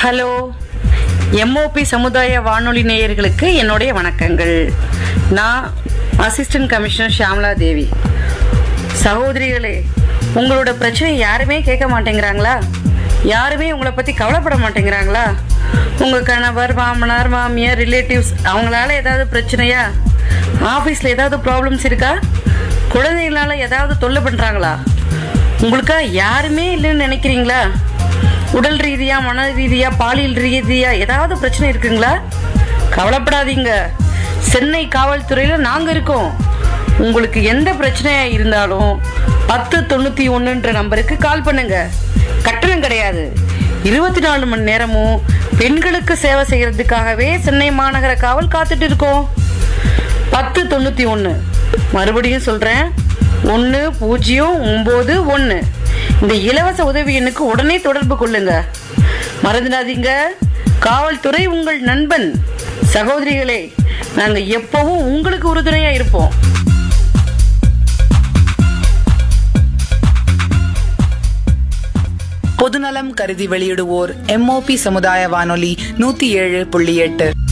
hello MOP சமுதாய வானொலி நேயர்களுக்கு என்னுடைய வணக்கங்கள் நான் அசிஸ்டன்ட் கமிஷனர் ஷியாமலா தேவி சகோதரிகளே உங்களோட பிரச்சனை யாருமே கேட்க மாட்டேங்கிறாங்களா யாருமே உங்களை பற்றி கவலைப்பட மாட்டேங்கிறாங்களா உங்கள் கணவர் மாமனார் மாமியார் ரிலேட்டிவ்ஸ் அவங்களால ஏதாவது பிரச்சனையா ஆஃபீஸில் ஏதாவது ப்ராப்ளம்ஸ் இருக்கா குழந்தைகளால ஏதாவது தொல்லை பண்ணுறாங்களா உங்களுக்கா யாருமே இல்லைன்னு நினைக்கிறீங்களா உடல் ரீதியா மன ரீதியா பாலியல் ரீதியா ஏதாவது பிரச்சனை இருக்குங்களா கவலைப்படாதீங்க சென்னை காவல்துறையில நாங்க இருக்கோம் உங்களுக்கு எந்த பிரச்சனையா இருந்தாலும் பத்து தொண்ணூத்தி ஒண்ணுன்ற நம்பருக்கு கால் பண்ணுங்க கட்டணம் கிடையாது இருபத்தி நாலு மணி நேரமும் பெண்களுக்கு சேவை செய்யறதுக்காகவே சென்னை மாநகர காவல் காத்துட்டு இருக்கோம் பத்து தொண்ணூத்தி ஒன்று மறுபடியும் சொல்றேன் ஒன்று பூஜ்ஜியம் ஒம்பது ஒன்று இந்த இலவச உதவி எண்ணுக்கு உடனே தொடர்பு கொள்ளுங்க மறந்துடாதீங்க காவல்துறை உங்கள் நண்பன் சகோதரிகளே நாங்க எப்பவும் உங்களுக்கு உறுதுணையா இருப்போம் பொதுநலம் கருதி வெளியிடுவோர் எம்ஓபி சமுதாய வானொலி நூத்தி ஏழு புள்ளி எட்டு